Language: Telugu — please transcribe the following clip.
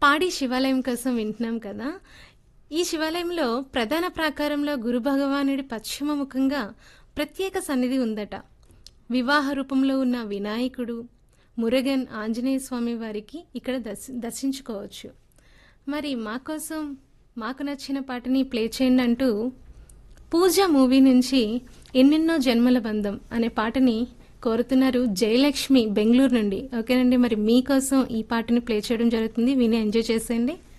పాడి శివాలయం కోసం వింటున్నాం కదా ఈ శివాలయంలో ప్రధాన ప్రాకారంలో గురు భగవానుడి పశ్చిమ ముఖంగా ప్రత్యేక సన్నిధి ఉందట వివాహ రూపంలో ఉన్న వినాయకుడు మురుగన్ ఆంజనేయ స్వామి వారికి ఇక్కడ దర్శ దర్శించుకోవచ్చు మరి మా కోసం మాకు నచ్చిన పాటని ప్లే చేయండి అంటూ పూజ మూవీ నుంచి ఎన్నెన్నో జన్మల బంధం అనే పాటని కోరుతున్నారు జయలక్ష్మి బెంగళూరు నుండి ఓకేనండి మరి మీకోసం ఈ పాటని ప్లే చేయడం జరుగుతుంది విని ఎంజాయ్ చేసేయండి